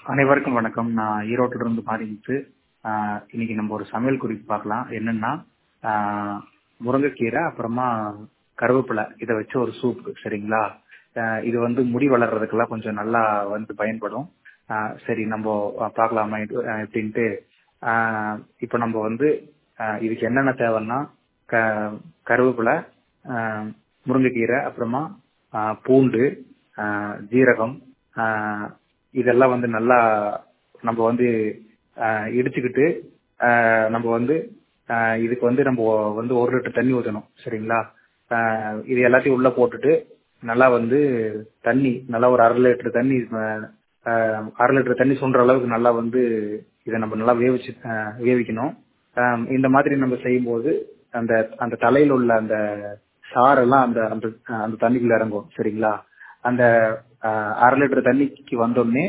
அனைவருக்கும் வணக்கம் நான் ஈரோட்டில இருந்து மாறிமுத்து ஆஹ் இன்னைக்கு நம்ம ஒரு சமையல் குறிப்பு பார்க்கலாம் என்னன்னா ஆஹ் முருங்கைக்கீரை அப்புறமா கருவேப்பிலை இதை வச்சு ஒரு சூப் சரிங்களா ஆஹ் இது வந்து முடி வளர்றதுக்கெல்லாம் கொஞ்சம் நல்லா வந்து பயன்படும் ஆஹ் சரி நம்ம பார்க்கலாமா இது- ஆஹ் எப்படின்ட்டு ஆஹ் இப்போ நம்ம வந்து ஆஹ் இதுக்கு என்னென்ன தேவைன்னா க கருவேப்பிலை ஆஹ் முருங்கைக்கீரை அப்புறமா ஆஹ் பூண்டு ஆஹ் ஜீரகம் ஆஹ் இதெல்லாம் வந்து நல்லா நம்ம வந்து ஆஹ் இடிச்சுக்கிட்டு ஆஹ் நம்ம வந்து ஆஹ் இதுக்கு வந்து நம்ம வந்து ஒரு லிட்டர் தண்ணி ஊற்றணும் சரிங்களா ஆஹ் இது எல்லாத்தையும் உள்ள போட்டுட்டு நல்லா வந்து தண்ணி நல்லா ஒரு அரை லிட்டர் தண்ணி ஆஹ் ஆஹ் அரை லிட்டர் தண்ணி சுண்டுற அளவுக்கு நல்லா வந்து இதை நம்ம நல்லா வேவிச்சு ஆஹ் வேவிக்கணும் ஆஹ் இந்த மாதிரி நம்ம செய்யும்போது அந்த அந்த தலையில உள்ள அந்த சாரெல்லாம் அந்த அந்த அந்த தண்ணிக்குள்ள இறங்கும் சரிங்களா அந்த ஆஹ் அரை லிட்டர் தண்ணிக்கு வந்தோடனே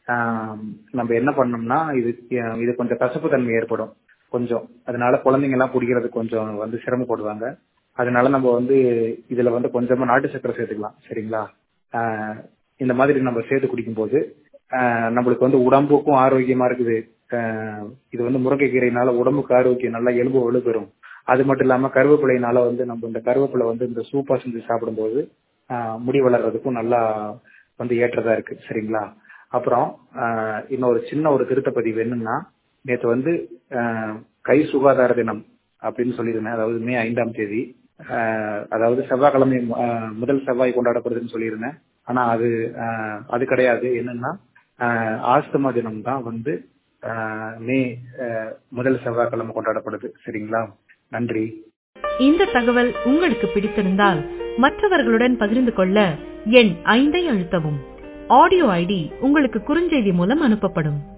ஆஹ் நம்ம என்ன பண்ணோம்னா இது இது கொஞ்சம் கசப்பு தன்மை ஏற்படும் கொஞ்சம் அதனால குழந்தைங்க எல்லாம் குடிக்கிறதுக்கு கொஞ்சம் வந்து சிரமப்படுவாங்க அதனால நம்ம வந்து இதுல வந்து கொஞ்சமா நாட்டு சக்கரை சேர்த்துக்கலாம் சரிங்களா ஆஹ் இந்த மாதிரி நம்ம சேர்த்து குடிக்கும்போது ஆஹ் நம்மளுக்கு வந்து உடம்புக்கும் ஆரோக்கியமா இருக்குது ஆஹ் இது வந்து முருங்கைக்கீரையினால உடம்புக்கு ஆரோக்கியம் நல்லா எலும்பு வலுப்பெறும் அது மட்டும் இல்லாம கருவேப்பிலையினால வந்து நம்ம இந்த கருவேப்பிலை வந்து இந்த சூப்பா செஞ்சு சாப்பிடும்போது ஆஹ் முடி வளர்றதுக்கும் நல்லா வந்து ஏற்றதா இருக்கு சரிங்களா அப்புறம் ஆஹ் இன்னொரு சின்ன ஒரு திருத்த பதிவு என்னன்னா நேற்று வந்து ஆஹ் கை சுகாதார தினம் அப்படின்னு சொல்லியிருந்தேன் அதாவது மே ஐந்தாம் தேதி ஆஹ் அதாவது செவ்வாய்க்கிழமை ஆஹ் முதல் செவ்வாய் கொண்டாடப்படுதுன்னு சொல்லியிருந்தேன் ஆனா அது ஆஹ் அது கிடையாது என்னன்னா ஆஹ் ஆஸ்துமா தினம் தான் வந்து ஆஹ் மே ஆஹ் முதல் செவ்வாய்க்கிழமை கொண்டாடப்படுது சரிங்களா நன்றி இந்த தகவல் உங்களுக்கு பிடித்திருந்தால் மற்றவர்களுடன் பகிர்ந்து கொள்ள எண் ஐந்தை அழுத்தவும் ஆடியோ ஐடி உங்களுக்கு குறுஞ்செய்தி மூலம் அனுப்பப்படும்